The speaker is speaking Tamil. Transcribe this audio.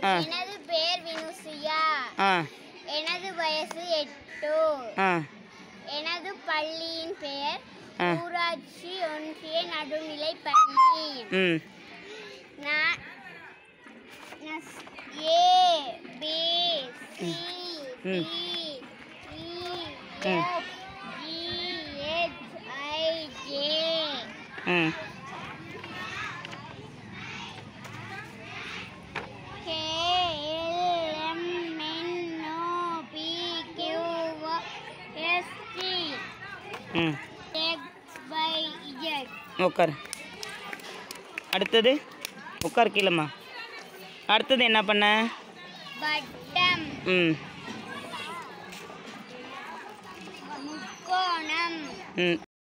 ஆ எனது பெயர் வினுசியா ஆ எனது வயசு எட்டு ஆ எனது பள்ளியின் பெயர் ஆ. ஊராட்சி ஒன்றிய நடுநிலை பள்ளி ம் நான் நஸ்- ஏ பி சி டி ம். இ ம். F G H I J ம் K L M N O P Q S T ம் எக்ஸ் பை இஜட் உட்கார் அடுத்தது உட்கார் கீழம்மா அடுத்தது என்ன பண்ண வட்டம் ம் முக்கோணம் ம்